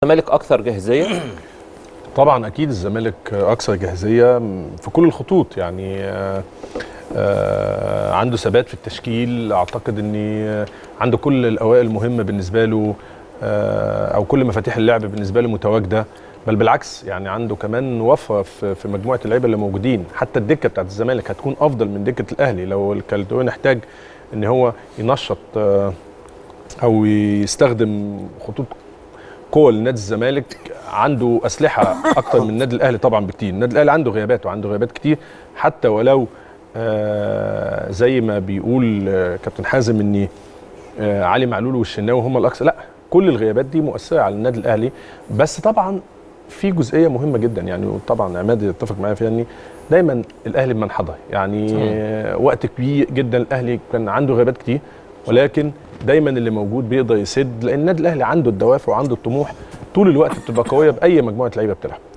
الزمالك اكثر جاهزيه طبعا اكيد الزمالك اكثر جاهزيه في كل الخطوط يعني عنده ثبات في التشكيل اعتقد ان عنده كل الاوائل المهمه بالنسبه له او كل مفاتيح اللعب بالنسبه له متواجده بل بالعكس يعني عنده كمان وفره في مجموعه اللعيبه اللي موجودين حتى الدكه بتاعت الزمالك هتكون افضل من دكه الاهلي لو الكالدوين احتاج ان هو ينشط او يستخدم خطوط قوه لنادي الزمالك عنده اسلحه اكتر من النادي الاهلي طبعا بكتير النادي الاهلي عنده غيابات وعنده غيابات كتير حتى ولو آه زي ما بيقول آه كابتن حازم ان آه علي معلول والشناوي هم الاكثر لا كل الغيابات دي مؤثره على النادي الاهلي بس طبعا في جزئيه مهمه جدا يعني طبعا عماد يتفق معايا فيها ان دايما الاهلي بمنحدر يعني آه وقت كبير جدا الاهلي كان عنده غيابات كتير ولكن دايما اللي موجود بيقدر يسد لان النادي الاهلي عنده الدوافع وعنده الطموح طول الوقت بتبقى قويه باي مجموعه لعيبه بتلعب